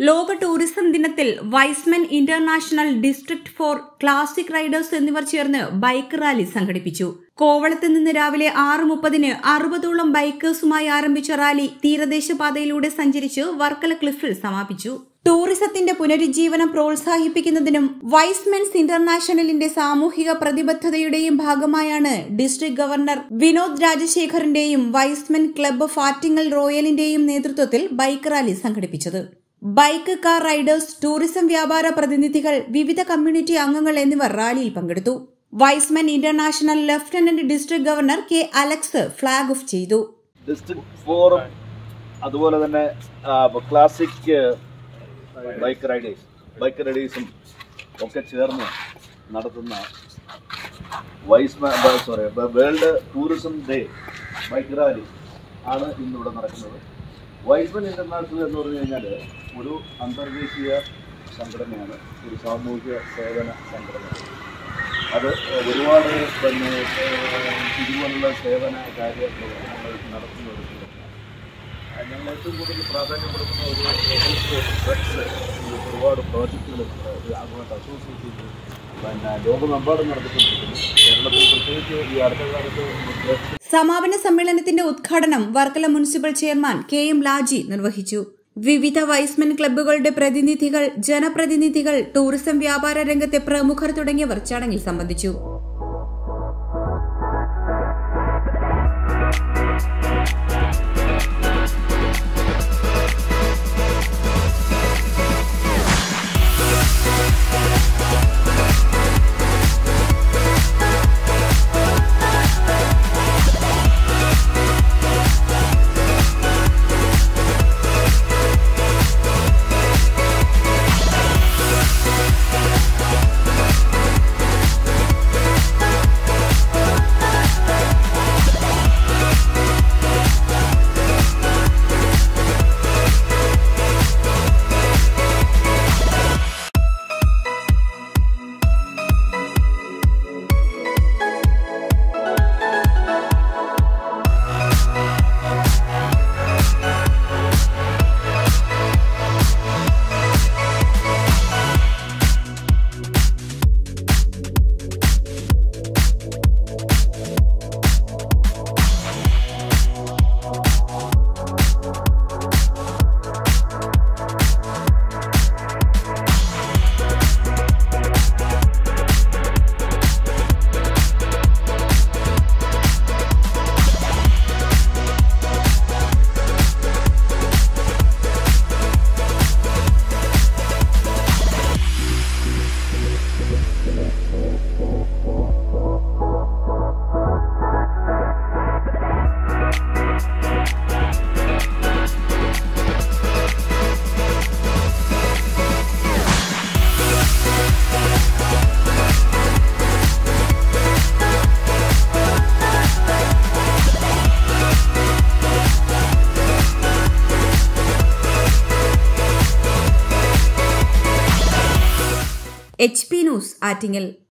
ലോക ടൂറിസം ദിനത്തിൽ Y's Men international district four classic riders എന്നിവർ ചേർന്ന് ബൈക്ക് റാലി സംഘടിപ്പിച്ചു കോവളത്ത് നിന്ന് രാവിലെ ആറ് മുപ്പതിന് അറുപതോളം ബൈക്കേഴ്സുമായി ആരംഭിച്ച റാലി തീരദേശ പാതയിലൂടെ സഞ്ചരിച്ച് വർക്കല ക്ലിഫിൽ സമാപിച്ചു ടൂറിസത്തിന്റെ പുനരുജ്ജീവനം പ്രോത്സാഹിപ്പിക്കുന്നതിനും വൈസ്മെൻസ് ഇന്റർനാഷണലിന്റെ സാമൂഹിക പ്രതിബദ്ധതയുടെയും ഭാഗമായാണ് ഡിസ്ട്രിക്ട് ഗവർണർ വിനോദ് രാജശേഖറിന്റെയും വൈസ്മെൻ ക്ലബ്ബ് ഫാറ്റിങ്ങൽ റോയലിന്റെയും നേതൃത്വത്തിൽ ബൈക്ക് റാലി സംഘടിപ്പിച്ചത് ബൈക്ക് കാർ റൈഡേഴ്സ് ടൂറിസം വ്യാപാര പ്രതിനിധികൾ വിവിധ കമ്മ്യൂണിറ്റി അംഗങ്ങൾ എന്നിവർ റാലിയിൽ പങ്കെടുത്തു Y's Men international lieutenant district governor K Alex flag off ചെയ്തു ഡിസ്ട്രിക്ട് ഫോറും അതുപോലെ തന്നെ ക്ലാസിക് ബൈക്ക് റൈഡേഴ്സ് ബൈക്ക് റൈഡേഴ്സും ഒക്കെ ചേർന്ന് നടത്തുന്ന Y's sorry world tourism day bike rally ആണ് ഇന്നിവിടെ നടക്കുന്നത് വൈസ്മൻ ഇന്റർനാഷണൽ എന്ന് പറഞ്ഞു കഴിഞ്ഞാൽ ഒരു അന്തർദേശീയ സംഘടനയാണ് ഒരു സാമൂഹ്യ സേവന സംഘടനയാണ് അത് ഒരുപാട് പിന്നെ ഏഹ്, ഇതുപോലുള്ള സേവന കാര്യ പ്രവർത്തനങ്ങൾ നടത്തുന്ന ഒരു സംഘടനയാണ് അത് ഞങ്ങൾ ഏറ്റവും കൂടുതൽ പ്രാധാന്യം കൊടുക്കുന്ന ഒരു ഹെൽത്ത് ഡ്രഗ്സ് ഒരുപാട് പ്രോജക്റ്റുകൾ അതുമായിട്ട് അസോസിയേറ്റ് ചെയ്ത് പിന്നെ ലോകമെമ്പാടും നടത്തിക്കൊണ്ടിരിക്കുന്നു കേരളത്തിൽ പ്രത്യേകിച്ച് ഈ അടുത്ത കാലത്ത് ഡ്രഗ്സ് സമാപന സമ്മേളനത്തിന്റെ ഉദ്ഘാടനം Varkala municipal chairman K M Laji നിർവഹിച്ചു വിവിധ വൈസ്മെൻ ക്ലബ്ബുകളുടെ പ്രതിനിധികൾ ജനപ്രതിനിധികൾ ടൂറിസം വ്യാപാര രംഗത്തെ പ്രമുഖർ തുടങ്ങിയവർ ചടങ്ങിൽ സംബന്ധിച്ചു എച്ച് പി ന്യൂസ് ആറ്റിങ്ങൽ